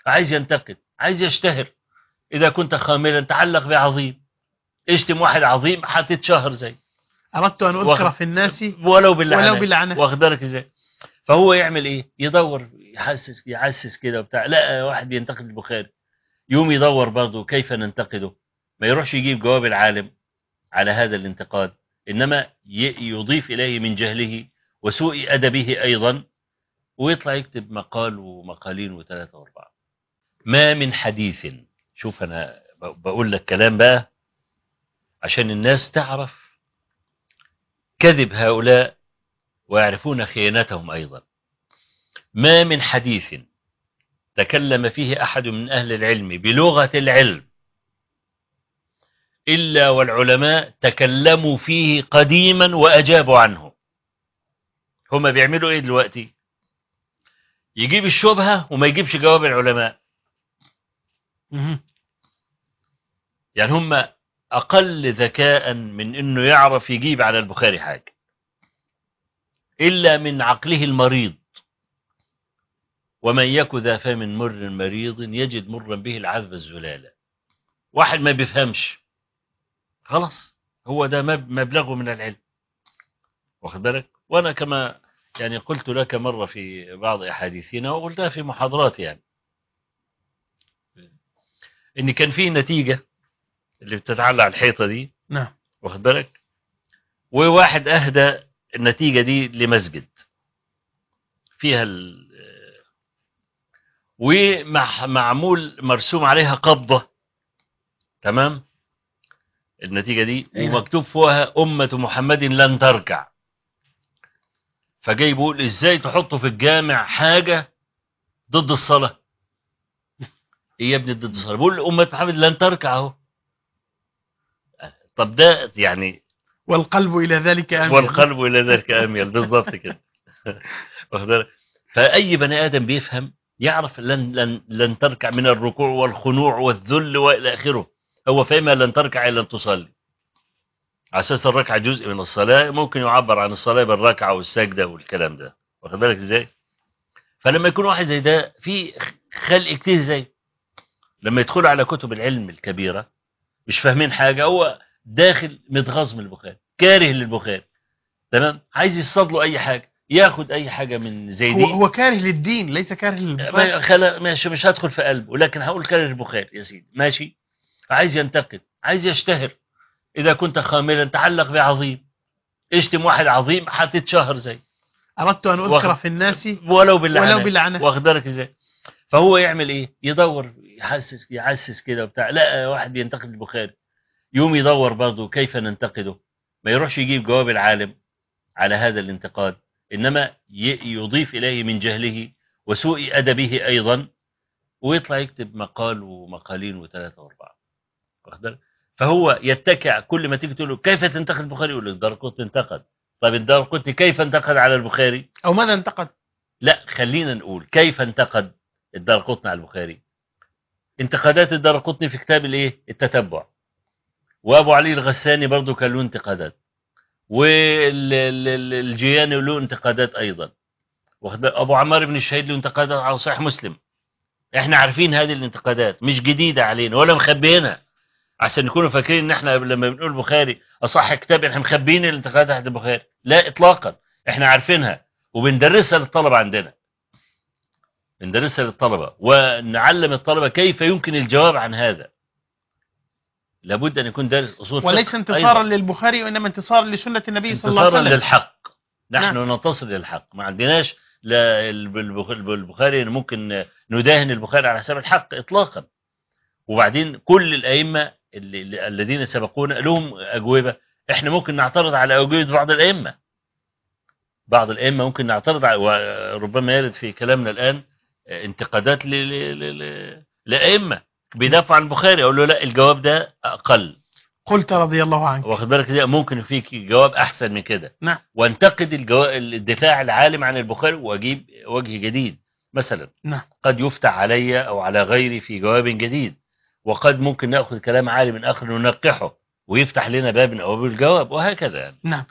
عايز ينتقد عايز يشتهر إذا كنت خاملا تعلق بعظيم اشتم واحد عظيم هتتشهر زي أردت أن أذكر واخد- في الناس ولو باللعنة ولو باللعنة واخد بالك ازاي فهو يعمل ايه يدور يحسس يحسس كده وبتاع لا واحد بينتقد البخاري يوم يدور برضه كيف ننتقده ما يروحش يجيب جواب العالم على هذا الانتقاد انما ي- يضيف اليه من جهله وسوء ادبه ايضا ويطلع يكتب مقال ومقالين وثلاثه واربعه ما من حديث شوف انا ب- بقول لك كلام بقى عشان الناس تعرف كذب هؤلاء ويعرفون خيانتهم أيضا ما من حديث تكلم فيه أحد من أهل العلم بلغة العلم إلا والعلماء تكلموا فيه قديما وأجابوا عنه هما بيعملوا إيه دلوقتي يجيب الشبهة وما يجيبش جواب العلماء مهم. يعني هم أقل ذكاء من أنه يعرف يجيب على البخاري حاجة إلا من عقله المريض ومن يك ذا فم مر مريض يجد مرا به العذب الزلالة واحد ما بيفهمش خلاص هو ده مب- مبلغه من العلم واخد بالك وأنا كما يعني قلت لك مرة في بعض أحاديثنا وقلتها في محاضرات يعني إن كان في نتيجة اللي بتتعلق على الحيطة دي نعم واخد بالك وواحد اهدى النتيجه دي لمسجد فيها ال ومعمول مرسوم عليها قبضه تمام النتيجه دي أي نعم. ومكتوب فيها امه محمد لن تركع فجاي بيقول ازاي تحطوا في الجامع حاجه ضد الصلاه ايه يا ابني ضد الصلاه بقول امه محمد لن تركع اهو طب ده يعني والقلب إلى ذلك أميل والقلب الى ذلك اميل بالضبط كده واخد بالك؟ فاي بني ادم بيفهم يعرف لن لن لن تركع من الركوع والخنوع والذل والى اخره هو فاهمها لن تركع الا ان تصلي على اساس الركعه جزء من الصلاه ممكن يعبر عن الصلاه بالركعه والسجده والكلام ده واخد بالك ازاي فلما يكون واحد زي ده في خلق كتير زي لما يدخلوا على كتب العلم الكبيره مش فاهمين حاجه هو داخل متغاظ من البخاري كاره للبخاري تمام عايز يصطاد له اي حاجه ياخد اي حاجه من زي هو, دي هو كاره للدين ليس كاره للبخاري ما خلا ماشي مش هدخل في قلبه لكن هقول كاره البخاري يا سيدي ماشي عايز ينتقد عايز يشتهر اذا كنت خاملا تعلق بعظيم اشتم واحد عظيم هتتشهر زي أردت أن أذكر واخد- في الناس ولو باللعنة ولو باللعنة واخد بالك ازاي فهو يعمل ايه يدور يحسس يحسس كده وبتاع لا واحد بينتقد البخاري يوم يدور برضه كيف ننتقده ما يروحش يجيب جواب العالم على هذا الانتقاد انما ي- يضيف اليه من جهله وسوء ادبه ايضا ويطلع يكتب مقال ومقالين وثلاثه واربعه واخد بالك فهو يتكع كل ما تيجي تقول له كيف تنتقد البخاري يقول لك الدارقطني انتقد طيب الدارقطني كيف انتقد على البخاري أو ماذا انتقد لا خلينا نقول كيف انتقد الدارقطني على البخاري انتقادات الدارقطني في كتاب الايه التتبع وابو علي الغساني برضو كان له انتقادات والجياني له انتقادات ايضا واخد بالك؟ ابو عمار بن الشهيد له انتقادات على صحيح مسلم احنا عارفين هذه الانتقادات مش جديده علينا ولا مخبيينها عشان نكونوا فاكرين ان احنا لما بنقول البخاري اصح كتاب احنا مخبيين الانتقادات بتاعت البخاري لا اطلاقا احنا عارفينها وبندرسها للطلبه عندنا بندرسها للطلبه ونعلم الطلبه كيف يمكن الجواب عن هذا لابد ان يكون دارس اصول فقه وليس انتصارا أيضاً. للبخاري وإنما انتصارا لسنة النبي صلى الله عليه انتصارا وسلم للحق نحن نعم. ننتصر للحق ما عندناش لا الب- البخ- البخاري ممكن نداهن البخاري على حساب الحق اطلاقا وبعدين كل الائمه اللي اللي- الذين سبقونا لهم اجوبه احنا ممكن نعترض على اجوبه بعض الائمه بعض الائمه ممكن نعترض على وربما يرد في كلامنا الان انتقادات ل- ل- ل- ل- لائمه بيدافعوا عن البخاري اقول له لا الجواب ده اقل قلت رضي الله عنك واخد بالك ازاي ممكن فيك جواب احسن من كده نعم. وانتقد الجو... الدفاع العالم عن البخاري واجيب وجه جديد مثلا نعم. قد يفتح علي او على غيري في جواب جديد وقد ممكن ناخذ كلام عالم اخر ننقحه ويفتح لنا باب من ابواب الجواب وهكذا يعني نعم